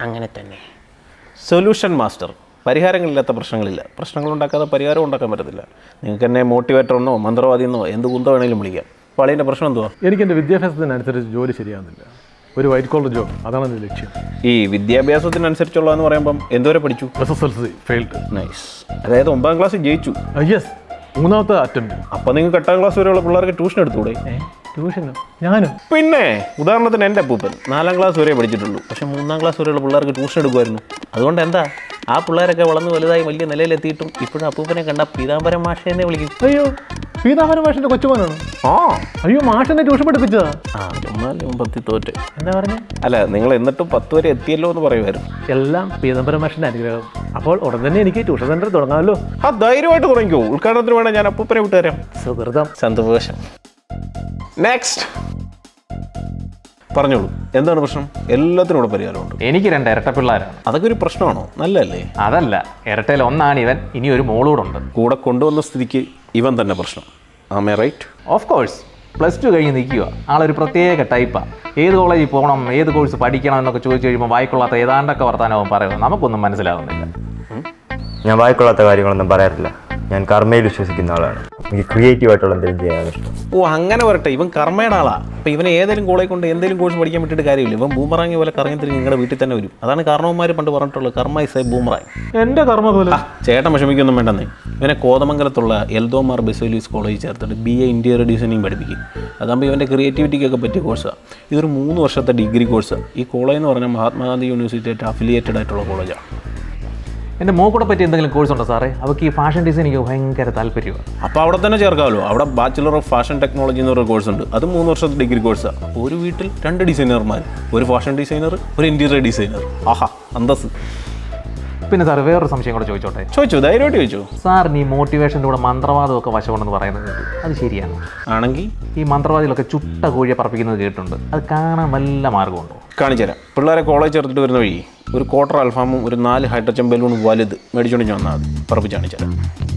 അങ്ങനെ തന്നെ solution master പരിഹാരങ്ങളില്ലാത്ത പ്രശ്നങ്ങളില്ല പ്രശ്നങ്ങൾ ഉണ്ടാക്കാതെ പരിഹാരം ഉണ്ടാക്കാൻ പറ്റത്തില്ല നിങ്ങൾക്ക് എന്നെ മോട്ടിവേറ്റർ എന്നോ മന്ത്രവാദി എന്നോ എന്ത് കുന്ത വേണേലും വിളിക്കാം അപ്പോൾ അതിൻ്റെ പ്രശ്നം എന്തുവാ എനിക്ക് എൻ്റെ വിദ്യാഭ്യാസത്തിനനുസരിച്ച് ജോലി ശരിയാകുന്നില്ല ഒരു വൈറ്റ് കോളർ ജോബ് അതാണ് എൻ്റെ ലക്ഷ്യം ഈ വിദ്യാഭ്യാസത്തിനനുസരിച്ചുള്ള എന്ന് പറയുമ്പം എന്തോരെ പഠിച്ചു S S L C failed nice അതായത് ഒമ്പതാം ക്ലാസ് ജയിച്ചു യെസ് മൂന്നാമത്തെ അറ്റംപ്റ്റ് അപ്പോൾ നിങ്ങൾക്ക് എട്ടാം ക്ലാസ് വരെയുള്ള പിള്ളേർക്ക് ട്യൂഷൻ എടുത്തുകൂടെ ട്യൂഷനോ ഞാനും പിന്നെ ഉദാഹരണത്തിന് എൻ്റെ അപ്പൂപ്പൻ നാലാം ക്ലാസ് വരെ പഠിച്ചിട്ടുള്ളൂ പക്ഷേ മൂന്നാം ക്ലാസ് വരെയുള്ള പിള്ളേർക്ക് ട്യൂഷൻ എടുക്കുമായിരുന്നു അതുകൊണ്ട് എന്താ ആ പിള്ളേരൊക്കെ വളർന്ന് വലുതായി വലിയ നിലയിലെത്തിയിട്ടും ഇപ്പോഴും അപ്പൂപ്പനെ കണ്ട പീതാംബരം മാഷേനെ വിളിക്കും അയ്യോ പീതാംബരം മാഷിൻ്റെ കൊച്ചുമോനാണ് ആ അയ്യോ മാഷിനെ ട്യൂഷൻ പഠിപ്പിച്ചതാ ആ ചുമ്മാലും പത്തി തോറ്റ് എന്താ പറഞ്ഞേ അല്ല നിങ്ങൾ എന്നിട്ടും പത്ത് വരെ എത്തിയല്ലോ എന്ന് പറയുമായിരുന്നു എല്ലാം പീതാംബരം മാഷിൻ്റെ അനുഗ്രഹം അപ്പോൾ ഉടൻ തന്നെ എനിക്ക് ട്യൂഷൻ സെൻറ്റർ തുടങ്ങാമല്ലോ ആ ധൈര്യമായിട്ട് തുടങ്ങിക്കോ ഉദ്ഘാടനത്തിന് വേണം ഞാൻ അപ്പൂപ്പനെ വിട്ടുതരാം സുഹൃതം സന്തോഷം നെക്സ്റ്റ് പറഞ്ഞോളൂ എന്താണ് പ്രശ്നം എല്ലാത്തിനും ഇവിടെ പരിഹാരമുണ്ട് എനിക്ക് രണ്ട് ഇരട്ട പിള്ളേരാണ് അതൊക്കെ ഒരു പ്രശ്നമാണോ നല്ലതല്ലേ അതല്ല ഇരട്ടയിൽ ഒന്നാണ് ഇവൻ ഇനി ഒരു മോളൂടുണ്ട് കൂടെ കൊണ്ടുവന്ന സ്ഥിതിക്ക് ഇവൻ തന്നെ പ്രശ്നം ആമേ right of course plus two കഴിഞ്ഞ് നിൽക്കുക ആളൊരു പ്രത്യേക ടൈപ്പാണ് ഏത് കോളേജിൽ പോകണം ഏത് കോഴ്സ് പഠിക്കണം എന്നൊക്കെ ചോദിച്ചു കഴിയുമ്പോൾ വായിക്കൊള്ളാത്ത ഏതാണ്ടൊക്കെ വർത്താനവും പറയുന്നത് നമുക്കൊന്നും മനസ്സിലാവുന്നില്ല ഞാൻ വായിക്കൊള്ളാത്ത കാര്യങ്ങളൊന്നും പറയാറില്ല ഞാൻ കർമ്മയിൽ വിശ്വസിക്കുന്ന ആളാണ് എനിക്ക് ക്രിയേറ്റീവ് ആയിട്ടുള്ള എന്തെങ്കിലും ചെയ്യാനാണ് ഇഷ്ടം ഓ അങ്ങനെ വരട്ടെ ഇവൻ കർമ്മയുടെ ആളാ അപ്പൊ ഇവനെ ഏതെങ്കിലും കോളേജ് കൊണ്ട് എന്തെങ്കിലും കോഴ്സ് പഠിക്കാൻ പറ്റിയിട്ട് കാര്യമില്ല ഇവൻ ബൂമറാങ്ങി പോലെ കറങ്ങി തിരിഞ്ഞ് നിങ്ങളുടെ വീട്ടിൽ തന്നെ വരും അതാണ് കാരണവന്മാർ പണ്ട് പറഞ്ഞിട്ടുള്ളത് കർമ്മ ഇസ് എ ബൂമറാങ് എൻ്റെ കർമ്മ പോലെ ചേട്ടൻ വിഷമിക്കൊന്നും വേണ്ടെന്നേ ഇവനെ കോതമംഗലത്തുള്ള എൽദോമാർ ബെസോലീസ് കോളേജിൽ ചേർത്തിട്ട് ബി എ ഇൻറ്റീരിയർ ഡിസൈനിങ് പഠിപ്പിക്കും അതാകുമ്പോൾ ഇവൻ്റെ ക്രിയേറ്റിവിറ്റിക്കൊക്കെ പറ്റിയ കോഴ്സാണ് ഇതൊരു മൂന്ന് വർഷത്തെ ഡിഗ്രി കോഴ്സാണ് ഈ കോളേജ് എന്ന് പറഞ്ഞാൽ മഹാത്മാഗാന്ധി യൂണിവേഴ്സിറ്റിയായിട്ട് അഫിലിയേറ്റഡ് ആയിട്ടുള്ള കോളേജാണ് എൻ്റെ മോക്കൂടെ പറ്റി എന്തെങ്കിലും കോഴ്സ് ഉണ്ടോ സാറേ അവർക്ക് ഈ ഫാഷൻ ഡിസൈനിങ് ഭയങ്കര താല്പര്യമാണ് അപ്പോൾ അവിടെ തന്നെ ചേർക്കാമല്ലോ അവിടെ ബാച്ചിലർ ഓഫ് ഫാഷൻ ടെക്നോളജി എന്ന് പറയുന്ന കോഴ്സ് ഉണ്ട് അത് മൂന്ന് വർഷത്തെ ഡിഗ്രി കോഴ്സാണ് അപ്പോൾ ഒരു വീട്ടിൽ രണ്ട് ഡിസൈനർമാർ ഒരു ഫാഷൻ ഡിസൈനർ ഒരു ഇൻറ്റീരിയർ ഡിസൈനർ ആഹാ അന്തസ് പിന്നെ സാർ വേറൊരു സംശയം കൂടെ ചോദിച്ചോട്ടെ ചോദിച്ചു ധൈര്യമായിട്ട് ചോദിച്ചു സാറിന് ഈ മോട്ടിവേഷൻ്റെ കൂടെ മന്ത്രവാദമൊക്കെ വശമുണ്ടെന്ന് പറയുന്നത് കേട്ടു. അത് ശരിയാണ് ആണെങ്കിൽ ഈ മന്ത്രവാദികളൊക്കെ ചുട്ട കോഴിയെ പറപ്പിക്കുന്നത് കേട്ടിട്ടുണ്ട് അത് കാണാൻ വല്ല മാർഗമുണ്ടോ കാണിച്ചു തരാം പിള്ളേരെ കോളേജ് ചേർത്തിട്ട് വരുന്ന വഴി ഒരു ക്വാർട്ടർ അൽഫാമും ഒരു നാല് ഹൈഡ്രജൻ ബലൂണും വലുത് മേടിച്ചുകൊണ്ട് ഞാൻ വന്നാൽ മതി പറപ്പിച്ച് കാണിച്ചു തരാം